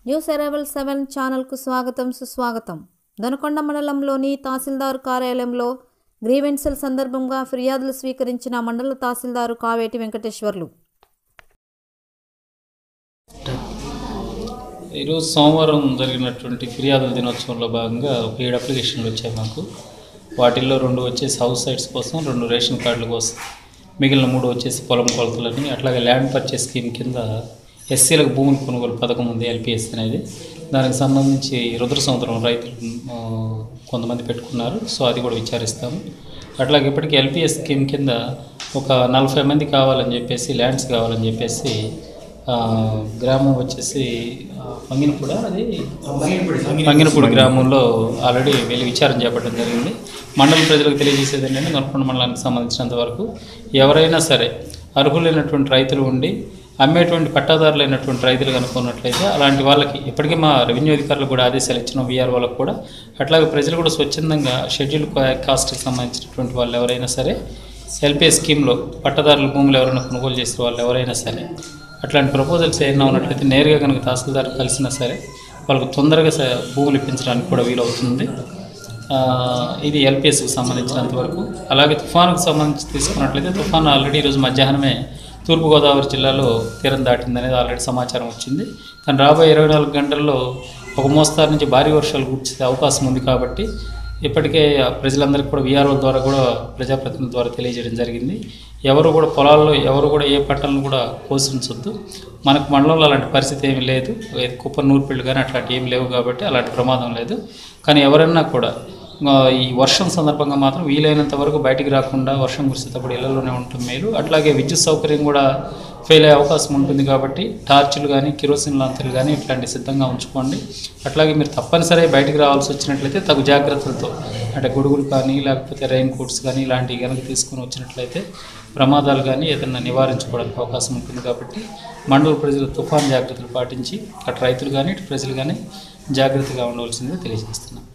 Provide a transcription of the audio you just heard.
news arrival seven ఛానల్కు స్వాగతం సుస్వాగతం దొనకొండ మండలంలోని తహసీల్దార్ కార్యాలయంలో గ్రీవెన్సల్ సందర్భంగా ఫిర్యాదులు స్వీకరించిన మండల తహసీల్దారు కావేటి వెంకటేశ్వర్లు ఈరోజు సోమవారం జరిగినటువంటి ఫిర్యాదుల దినోత్సవంలో భాగంగా ఒక ఏడు అప్లికేషన్లు వచ్చాయి మాకు వాటిల్లో రెండు వచ్చేసి హౌస్ సైట్స్ కోసం రెండు రేషన్ కార్డుల కోసం మిగిలిన మూడు వచ్చేసి పొలం కొలతలని అట్లాగే ల్యాండ్ పర్చేస్ స్కీమ్ కింద ఎస్సీలకు భూముల కొనుగోలు పథకం ఉంది ఎల్పిఎస్ అనేది దానికి సంబంధించి రుద్ర సముద్రం రైతులు ఆ, కొంతమంది పెట్టుకున్నారు సో అది కూడా విచారిస్తాము అట్లాగే ఇప్పటికీ ఎల్పిఎస్ స్కీమ్ కింద ఒక నలభై మంది కావాలని చెప్పేసి ల్యాండ్స్ కావాలని చెప్పేసి ఆ, గ్రామం వచ్చేసి ఆ, మంగినపూడ అది మంగినపూడి గ్రామంలో ఆల్రెడీ వెళ్ళి విచారణ చేపట్టడం జరిగింది మండల ప్రజలకు తెలియజేసేది ఏంటంటే నల్గొండ మండలానికి సంబంధించినంత వరకు ఎవరైనా సరే అర్హులైనటువంటి రైతులు ఉండి అమ్మేటువంటి పట్టాదారులైనటువంటి రైతులు కనుక్కున్నట్లయితే అలాంటి వాళ్ళకి ఇప్పటికీ మా రెవెన్యూ అధికారులు కూడా ఆదేశాలు ఇచ్చిన వీఆర్ వాళ్ళకు కూడా అట్లాగే ప్రజలు కూడా స్వచ్ఛందంగా షెడ్యూల్ కాస్ట్కి సంబంధించినటువంటి వాళ్ళు ఎవరైనా సరే ఎల్పిఎస్ స్కీమ్లో పట్టదారుల భూములు ఎవరైనా కొనుగోలు చేసే వాళ్ళు ఎవరైనా సరే అట్లాంటి ప్రపోజల్స్ ఏమైనా ఉన్నట్లయితే నేరుగా కనుక తహసీల్దార్ కలిసినా సరే వాళ్ళకు తొందరగా స- భూములు ఇప్పించడానికి కూడా వీలవుతుంది ఆ, ఇది ఎల్పిఎస్కి సంబంధించినంత వరకు అలాగే తుఫానుకు సంబంధించి తీసుకున్నట్లయితే తుఫాను ఆల్రెడీ ఈరోజు మధ్యాహ్నమే తూర్పుగోదావరి జిల్లాలో తీరం దాటిందనేది ఆల్రెడీ సమాచారం వచ్చింది కానీ రాబోయే ఇరవై నాలుగు గంటల్లో ఒక మోస్తారు నుంచి భారీ వర్షాలు కురిసే అవకాశం ఉంది కాబట్టి ఇప్పటికే ఆ ప్రజలందరికీ కూడా విఆర్ఓ ద్వారా కూడా ప్రజాప్రతినిధుల ద్వారా తెలియజేయడం జరిగింది ఎవరు కూడా పొలాల్లో ఎవరు కూడా ఏ పంటలను కూడా కోసించొద్దు మనకు మండలంలో అలాంటి పరిస్థితి ఏమీ లేదు ఏ కుప్ప నూర్పిళ్ళు కానీ అట్లాంటి ఏమి లేవు కాబట్టి అలాంటి ప్రమాదం లేదు కానీ ఎవరైనా కూడా ఆ, ఈ వర్షం సందర్భంగా మాత్రం వీలైనంత వరకు బయటికి రాకుండా వర్షం కురిసేటప్పుడు ఇళ్లలోనే ఉంటుంది మేలు అట్లాగే విద్యుత్ సౌకర్యం కూడా ఫెయిల్ అయ్యే అవకాశం ఉంటుంది కాబట్టి టార్చులు కానీ కిరోసిన్ లాంతర్లు కానీ ఇట్లాంటి సిద్ధంగా ఉంచుకోండి అట్లాగే మీరు తప్పనిసరి బయటికి రావాల్సి వచ్చినట్లయితే తగు జాగ్రత్తలతో అంటే గొడుగులు కానీ లేకపోతే రెయిన్ కోట్స్ కానీ ఇలాంటివి కనుక తీసుకొని వచ్చినట్లయితే ప్రమాదాలు కానీ ఏదైనా నివారించుకోవడానికి అవకాశం ఉంటుంది కాబట్టి మండల ప్రజలు తుఫాన్ జాగ్రత్తలు పాటించి అటు రైతులు కానీ ఇటు ప్రజలు కానీ జాగ్రత్తగా ఉండవలసిందిగా తెలియజేస్తున్నాం